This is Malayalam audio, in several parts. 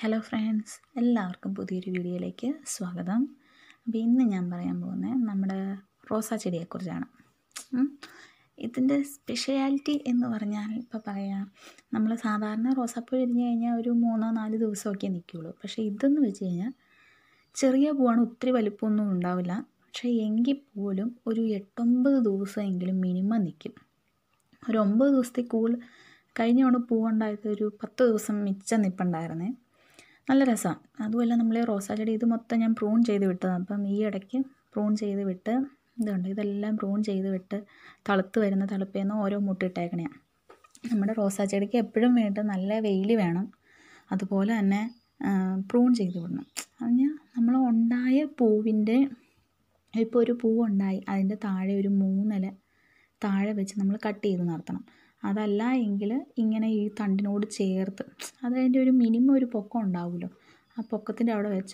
ഹലോ ഫ്രണ്ട്സ് എല്ലാവർക്കും പുതിയൊരു വീഡിയോയിലേക്ക് സ്വാഗതം അപ്പോൾ ഇന്ന് ഞാൻ പറയാൻ പോകുന്നത് നമ്മുടെ റോസാ ചെടിയെക്കുറിച്ചാണ് ഉം. ഇതിൻ്റെ സ്പെഷ്യാലിറ്റി എന്ന് പറഞ്ഞാൽ ഇപ്പോൾ പറയാം നമ്മൾ സാധാരണ റോസാപ്പൂ വിരിഞ്ഞ് കഴിഞ്ഞാൽ ഒരു മൂന്നോ നാല് ദിവസമൊക്കെ നിൽക്കുകയുള്ളൂ പക്ഷേ ഇതെന്ന് വെച്ച് കഴിഞ്ഞാൽ ചെറിയ പൂവാണ് ഒത്തിരി വലിപ്പമൊന്നും ഉണ്ടാവില്ല പക്ഷേ എങ്കിൽ പോലും ഒരു എട്ടൊമ്പത് ദിവസമെങ്കിലും മിനിമം നിൽക്കും ഒരു ഒമ്പത് ദിവസത്തിൽ കൂടുതൽ കഴിഞ്ഞ തവണ പൂവുണ്ടായത് ഒരു പത്ത് ദിവസം മിച്ചം നിൽപ്പുണ്ടായിരുന്നേ നല്ല രസമാണ് അതുമല്ല നമ്മൾ റോസാ ചെടി ഇത് മൊത്തം ഞാൻ പ്രൂൺ ചെയ്ത് വിട്ടതാണ് അപ്പം ഈ ഇടയ്ക്ക് പ്രൂൺ ചെയ്ത് വിട്ട് ഇതുണ്ട് ഇതെല്ലാം പ്രൂൺ ചെയ്ത് വിട്ട് തളുത്ത് വരുന്ന തളുപ്പിൽ നിന്ന് ഓരോ മുട്ടിട്ടേക്കണയാണ് നമ്മുടെ റോസാ ചെടിക്ക് എപ്പോഴും വേണ്ട നല്ല വെയിൽ വേണം അതുപോലെ തന്നെ പ്രൂൺ ചെയ്ത് വിടണം പറഞ്ഞാൽ നമ്മൾ ഉണ്ടായ പൂവിൻ്റെ ഇപ്പോൾ ഒരു പൂവുണ്ടായി അതിൻ്റെ താഴെ ഒരു മൂന്നില താഴെ വെച്ച് നമ്മൾ കട്ട് ചെയ്ത് നിർത്തണം അതല്ല എങ്കിൽ ഇങ്ങനെ ഈ തണ്ടിനോട് ചേർത്ത് അതതിൻ്റെ ഒരു മിനിമം ഒരു പൊക്കം ഉണ്ടാവുമല്ലോ ആ പൊക്കത്തിൻ്റെ അവിടെ വെച്ച്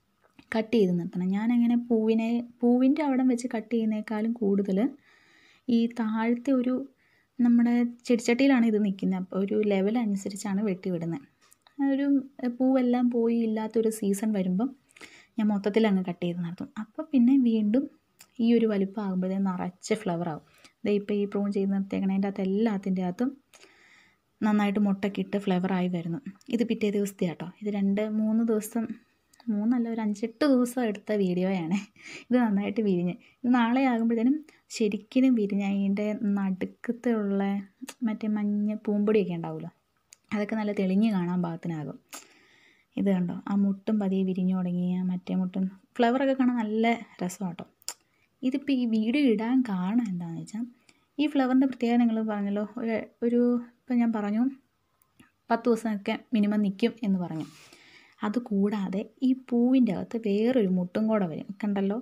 കട്ട് ചെയ്ത് നിർത്തണം ഞാനങ്ങനെ പൂവിനെ പൂവിൻ്റെ അവിടെ വെച്ച് കട്ട് ചെയ്യുന്നേക്കാളും കൂടുതൽ ഈ താഴത്തെ ഒരു നമ്മുടെ ചെടിച്ചട്ടിയിലാണ് ഇത് നിൽക്കുന്നത് അപ്പോൾ ഒരു ലെവൽ അനുസരിച്ചാണ് വെട്ടി വിടുന്നത് ഒരു പൂവെല്ലാം പോയി ഇല്ലാത്തൊരു സീസൺ വരുമ്പം ഞാൻ മൊത്തത്തിൽ അങ്ങ് കട്ട് ചെയ്ത് നടത്തും അപ്പോൾ പിന്നെ വീണ്ടും ഈ ഒരു വലിപ്പം ആകുമ്പോഴേ നിറച്ച് ഫ്ലവർ ആവും ദേ ഇപ്പോൾ ഈ പ്രൂൺ ചെയ്ത് നിർത്തിയേക്കണതിൻ്റെ അകത്ത് എല്ലാത്തിൻ്റെ അകത്തും നന്നായിട്ട് മുട്ടൊക്കെ ഇട്ട് ഫ്ലവർ ആയി വരുന്നു ഇത് പിറ്റേ ദിവസത്തെ കേട്ടോ ഇത് രണ്ട് മൂന്ന് ദിവസം മൂന്നല്ല ഒരു അഞ്ചെട്ട് ദിവസം എടുത്ത വീഡിയോയാണ് ഇത് നന്നായിട്ട് വിരിഞ്ഞ് ഇത് നാളെ ആകുമ്പോഴത്തേനും ശരിക്കും വിരിഞ്ഞ് അതിൻ്റെ നടുക്കത്തുള്ള മറ്റേ മഞ്ഞ പൂമ്പൊടിയൊക്കെ ഉണ്ടാവുമല്ലോ അതൊക്കെ നല്ല തെളിഞ്ഞ് കാണാൻ പാകത്തിനാകും ഇത് കണ്ടോ ആ മുട്ടും പതിയെ വിരിഞ്ഞു തുടങ്ങി ആ മറ്റേ മുട്ടും ഫ്ലവറൊക്കെ കാണാൻ നല്ല രസമാണ് കേട്ടോ ഇതിപ്പോൾ ഈ വീഡിയോ ഇടാൻ കാരണം എന്താണെന്ന് വെച്ചാൽ ഈ ഫ്ലവറിൻ്റെ പ്രത്യേകത നിങ്ങൾ പറഞ്ഞല്ലോ ഒരു ഒരു ഇപ്പം ഞാൻ പറഞ്ഞു പത്ത് ദിവസമൊക്കെ മിനിമം നിൽക്കും എന്ന് പറഞ്ഞു അതുകൂടാതെ ഈ പൂവിൻ്റെ അകത്ത് വേറൊരു മുട്ടും കൂടെ വരും കണ്ടല്ലോ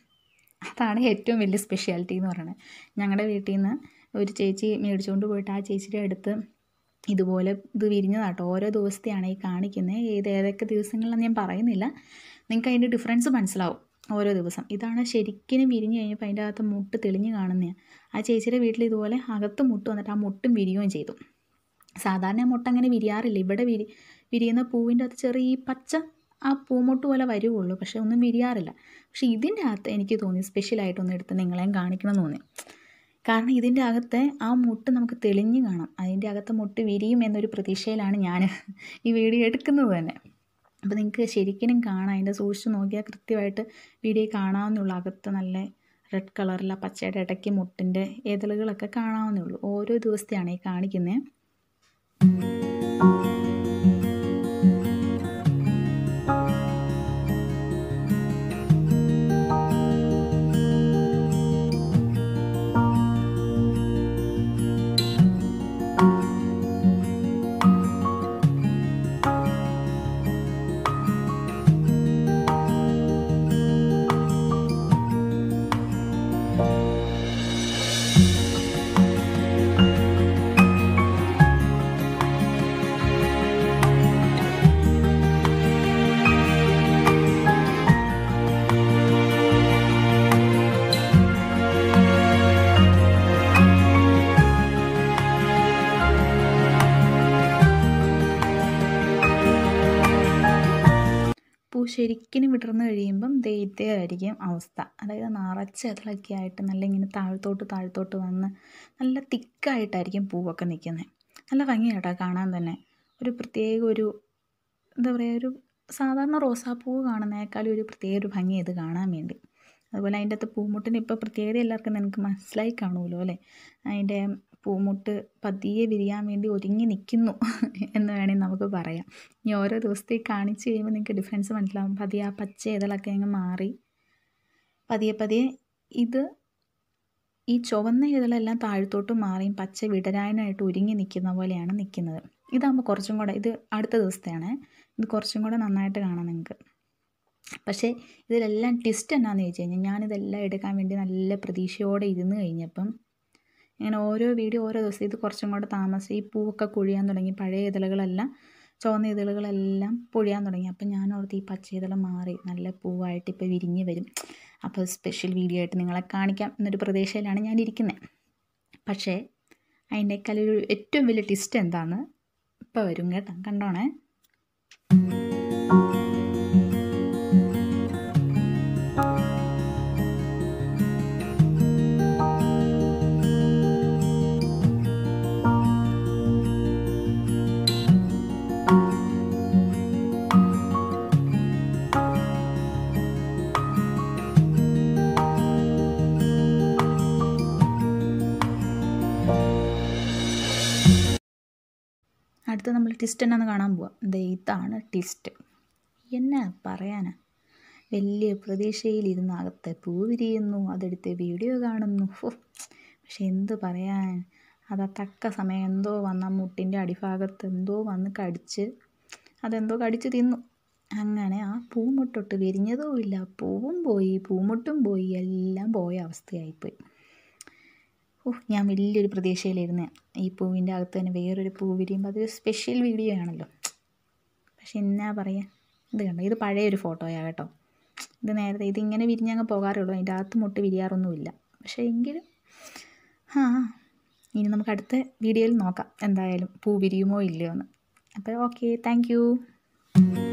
അതാണ് ഏറ്റവും വലിയ സ്പെഷ്യാലിറ്റി എന്ന് പറയുന്നത് ഞങ്ങളുടെ വീട്ടിൽ നിന്ന് ഒരു ചേച്ചി മേടിച്ചുകൊണ്ട് പോയിട്ട് ആ ചേച്ചിയുടെ അടുത്ത് ഇതുപോലെ ഇത് വിരിഞ്ഞതാട്ടോ ഓരോ ദിവസത്തെയാണ് ഈ കാണിക്കുന്നത് ഏത് ഏതൊക്കെ ദിവസങ്ങളിലെന്ന് ഞാൻ പറയുന്നില്ല നിങ്ങൾക്ക് അതിൻ്റെ ഡിഫറൻസ് മനസ്സിലാവും ഓരോ ദിവസം ഇതാണ് ശരിക്കും വിരിഞ്ഞ് കഴിഞ്ഞപ്പോൾ അതിൻ്റെ അകത്ത് മുട്ട് തെളിഞ്ഞ് കാണുന്നതാണ് ആ ചേച്ചിയുടെ വീട്ടിൽ ഇതുപോലെ അകത്ത് മുട്ട് വന്നിട്ട് ആ മുട്ടും വിരിയുകയും ചെയ്തു സാധാരണ മുട്ട അങ്ങനെ വിരിയാറില്ല ഇവിടെ വിരി വിരിയുന്ന പൂവിൻ്റെ അകത്ത് ചെറിയ പച്ച ആ പൂമുട്ട് പോലെ വരുവുള്ളൂ പക്ഷേ ഒന്നും വിരിയാറില്ല പക്ഷേ ഇതിൻ്റെ അകത്ത് എനിക്ക് തോന്നി സ്പെഷ്യലായിട്ടൊന്ന് എടുത്ത് നിങ്ങളെയും കാണിക്കണം തോന്നി കാരണം ഇതിൻ്റെ അകത്തെ ആ മുട്ട് നമുക്ക് തെളിഞ്ഞ് കാണാം അതിൻ്റെ അകത്തെ മുട്ട് വിരിയും എന്നൊരു പ്രതീക്ഷയിലാണ് ഞാൻ ഈ വീഡിയോ എടുക്കുന്നത് തന്നെ അപ്പോൾ നിങ്ങൾക്ക് ശരിക്കും കാണാം അതിൻ്റെ സൂക്ഷിച്ച് നോക്കിയാൽ കൃത്യമായിട്ട് വീഡിയോ കാണാവുന്നുള്ളൂ അകത്ത് നല്ല റെഡ് കളറിലെ പച്ചയുടെ ഇടയ്ക്ക് മുട്ടിൻ്റെ എതളുകളൊക്കെ കാണാവുന്നേ ഉള്ളൂ ഓരോ ദിവസത്തെയാണ് ഈ കാണിക്കുന്നത് പൂ ശരിക്കും വിടർന്ന് കഴിയുമ്പം ദൈത്യേ ആയിരിക്കും അവസ്ഥ അതായത് നിറച്ച് ഇതളൊക്കെ ആയിട്ട് നല്ല ഇങ്ങനെ താഴത്തോട്ട് താഴത്തോട്ട് വന്ന് നല്ല തിക്കായിട്ടായിരിക്കും പൂവൊക്കെ നിൽക്കുന്നത് നല്ല ഭംഗിയാട്ടോ കാണാൻ തന്നെ ഒരു പ്രത്യേക ഒരു എന്താ പറയുക ഒരു സാധാരണ റോസാപ്പൂവ് കാണുന്നതിനേക്കാളും ഒരു പ്രത്യേക ഒരു ഭംഗി ഇത് കാണാൻ വേണ്ടി അതുപോലെ അതിൻ്റെ അകത്ത് പൂമുട്ടിന് ഇപ്പോൾ പ്രത്യേകത എല്ലാവർക്കും നിങ്ങൾക്ക് മനസ്സിലായി കാണുമല്ലോ അല്ലേ അതിൻ്റെ പൂമുട്ട് പതിയെ വിരിയാൻ വേണ്ടി ഒരുങ്ങി നിൽക്കുന്നു എന്ന് വേണമെങ്കിൽ നമുക്ക് പറയാം ഇനി ഓരോ ദിവസത്തേക്ക് കാണിച്ച് കഴിയുമ്പോൾ നിങ്ങൾക്ക് ഡിഫറൻസ് മനസ്സിലാവും പതിയെ ആ പച്ച ഇതളൊക്കെ അങ്ങ് മാറി പതിയെ പതിയെ ഇത് ഈ ചുവന്ന ഇതളെല്ലാം താഴത്തോട്ട് മാറിയും പച്ച വിടരാനായിട്ട് ഒരുങ്ങി നിൽക്കുന്ന പോലെയാണ് നിൽക്കുന്നത് ഇതാകുമ്പോൾ കുറച്ചും കൂടെ ഇത് അടുത്ത ദിവസത്തെയാണ് ഇത് കുറച്ചും കൂടെ നന്നായിട്ട് കാണാം നിങ്ങൾക്ക് പക്ഷേ ഇതിലെല്ലാം ട്വിസ്റ്റ് എന്നാന്ന് ചോദിച്ചു കഴിഞ്ഞാൽ ഞാനിതെല്ലാം എടുക്കാൻ വേണ്ടി നല്ല പ്രതീക്ഷയോടെ ഇരുന്ന് കഴിഞ്ഞപ്പം ഇങ്ങനെ ഓരോ വീഡിയോ ഓരോ ദിവസം ഇത് കുറച്ചും കൂടെ താമസിച്ച് ഈ പൂവൊക്കെ കൊഴിയാൻ തുടങ്ങി പഴയ ഇതളുകളെല്ലാം ചുവന്ന ഇതളുകളെല്ലാം പൊഴിയാൻ തുടങ്ങി അപ്പം ഞാൻ ഓർത്ത് ഈ പച്ച ഇതള മാറി നല്ല പൂവായിട്ട് ഇപ്പോൾ വിരിഞ്ഞ് വരും അപ്പോൾ സ്പെഷ്യൽ വീഡിയോ ആയിട്ട് നിങ്ങളെ കാണിക്കാം എന്നൊരു പ്രതീക്ഷയിലാണ് ഞാൻ ഇരിക്കുന്നത് പക്ഷേ അതിൻ്റെക്കാൾ ഒരു ഏറ്റവും വലിയ ട്വിസ്റ്റ് എന്താണെന്ന് ഇപ്പോൾ വരും കേട്ടോ കണ്ടോണേ വീഡിയോയിൽ ട്വിസ്റ്റ് എന്നാന്ന് കാണാൻ പോവാം ദേ ഇതാണ് ട്വിസ്റ്റ് എന്നാ പറയാനാ വലിയ പ്രതീക്ഷയിലിരുന്ന് അകത്തെ പൂ വിരിയുന്നു അതെടുത്ത് വീഡിയോ കാണുന്നു ഹോ പക്ഷെ എന്ത് പറയാൻ അത് ആ തക്ക സമയം എന്തോ വന്ന മുട്ടിൻ്റെ അടിഭാഗത്ത് എന്തോ വന്ന് കടിച്ച് അതെന്തോ കടിച്ച് തിന്നു അങ്ങനെ ആ പൂമുട്ടൊട്ട് വിരിഞ്ഞതും ഇല്ല പൂവും പോയി പൂമുട്ടും പോയി എല്ലാം പോയ അവസ്ഥയായിപ്പോയി ഓഹ് ഞാൻ വലിയൊരു പ്രതീക്ഷയിലിരുന്ന് ഈ പൂവിൻ്റെ അകത്ത് തന്നെ വേറൊരു പൂ വിരിയുമ്പോൾ അതൊരു സ്പെഷ്യൽ വീഡിയോ ആണല്ലോ പക്ഷെ എന്നാ പറയുക ഇത് കണ്ടോ ഇത് പഴയൊരു ഫോട്ടോയാണ് കേട്ടോ ഇത് നേരത്തെ ഇതിങ്ങനെ വിരിഞ്ഞങ്ങ് പോകാറുള്ളൂ അതിൻ്റെ അകത്ത് മുട്ട് വിരിയാറൊന്നുമില്ല പക്ഷേ എങ്കിലും ആ ഇനി നമുക്ക് അടുത്ത വീഡിയോയിൽ നോക്കാം എന്തായാലും പൂ വിരിയുമോ ഇല്ലയോ എന്ന് അപ്പോൾ ഓക്കെ താങ്ക്